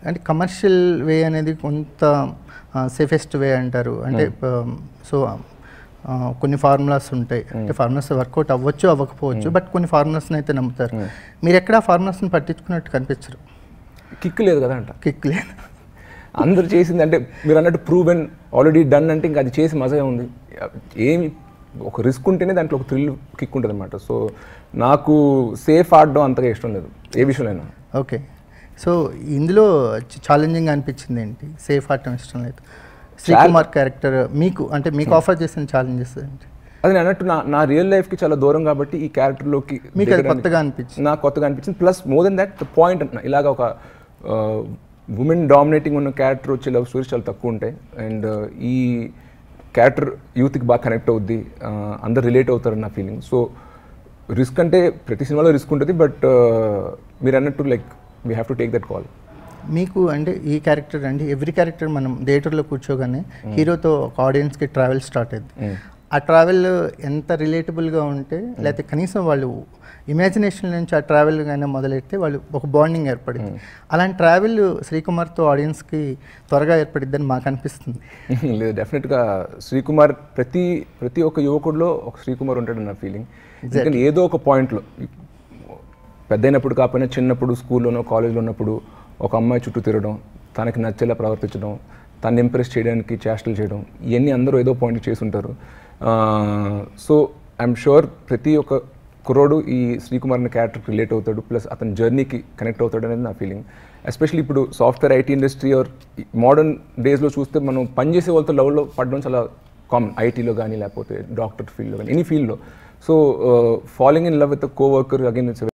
అంటే కమర్షియల్ వే అనేది కొంత సేఫెస్ట్ వే అంటారు అంటే సో కొన్ని ఫార్ములాస్ ఉంటాయి అంటే ఫార్ములాస్ వర్కౌట్ అవ్వచ్చు అవ్వకపోవచ్చు బట్ కొన్ని ఫార్ములాస్ని అయితే నమ్ముతారు మీరు ఎక్కడ ఆ ఫార్ములాస్ని పట్టించుకున్నట్టు కనిపించరు కిక్ లేదు కదా అంట కిక్ లేదు అందరు చేసింది అంటే మీరు అన్నట్టు ప్రూవెన్ ఆల్రెడీ డన్ అంటే ఇంకా అది చేసి మజా ఉంది ఏమి ఒక రిస్క్ ఉంటేనే దాంట్లో ఒక థ్రిల్ కిక్ ఉంటుంది అనమాట సో నాకు సేఫ్ ఆడడం అంతగా ఇష్టం లేదు ఏ విషయంలో ఓకే సో ఇందులో ఛాలెంజింగ్ అనిపించింది ఏంటి సేఫ్ ఆడటం ఇష్టం లేదు శ్రీకుమార్ క్యారెక్టర్ మీకు అంటే మీకు ఆఫర్ చేసిన ఛాలెంజెస్ ఏంటి అది నేను అన్నట్టు నా నా రియల్ లైఫ్కి చాలా దూరం కాబట్టి ఈ క్యారెక్టర్లోకి మీకు అది కొత్తగా అనిపించింది నాకు కొత్తగా అనిపించింది plus more than that the point అంటున్నా ఇలాగ ఒక ఉమెన్ డామినేటింగ్ ఉన్న క్యారెక్టర్ వచ్చే లవ్ స్టోరీస్ చాలా తక్కువ ఉంటాయి అండ్ ఈ క్యారెక్టర్ యూత్కి బాగా కనెక్ట్ అవుద్ది uh, అందరు రిలేట్ అవుతారు నా ఫీలింగ్ సో రిస్క్ అంటే ప్రతి సినిమాలో రిస్క్ ఉంటుంది బట్ మీరు అన్నట్టు like we have to take that call మీకు అంటే ఈ క్యారెక్టర్ అంటే ఎవ్రీ క్యారెక్టర్ మనం థియేటర్లో కూర్చోగానే హీరోతో ఒక ఆడియన్స్కి ట్రావెల్ స్టార్ట్ అయింది ఆ ట్రావెల్ ఎంత రిలేటబుల్గా ఉంటే లేకపోతే కనీసం వాళ్ళు ఇమాజినేషన్ నుంచి ఆ ట్రావెల్ కానీ మొదలెడితే వాళ్ళు ఒక బాండింగ్ ఏర్పడింది అలాంటి ట్రావెల్ శ్రీకుమార్తో ఆడియన్స్కి త్వరగా ఏర్పడిద్దని మాకు అనిపిస్తుంది లేదు డెఫినెట్గా శ్రీకుమార్ ప్రతి ప్రతి ఒక్క యువకుడిలో ఒక శ్రీకుమార్ ఉంటాడు నా ఫీలింగ్ ఎందుకంటే ఏదో ఒక పాయింట్లో పెద్దయినప్పుడు కాకపోయినా చిన్నప్పుడు స్కూల్లోనో కాలేజ్లో ఉన్నప్పుడు ఒక అమ్మాయి చుట్టూ తిరగడం తనకి నచ్చేలా ప్రవర్తించడం తను ఇంప్రెస్ చేయడానికి చేష్టలు చేయడం ఇవన్నీ అందరూ ఏదో పాయింట్ చేసి ఉంటారు సో ఐఎమ్ షూర్ ప్రతి ఒక్క కుర్రోడు ఈ శ్రీకుమార్ అనే క్యారెక్టర్కి రిలేట్ అవుతాడు ప్లస్ అతని జర్నీకి కనెక్ట్ అవుతాడు అనేది నా ఫీలింగ్ ఎస్పెషల్లీ ఇప్పుడు software IT industry or modern డేస్లో చూస్తే మనం పనిచేసే వాళ్ళతో లవ్లో పడడం చాలా కామన్ ఐటీలో కానీ లేకపోతే డాక్టర్ ఫీల్డ్లో కానీ ఎనీ ఫీల్డ్లో so following in love with coworker again it's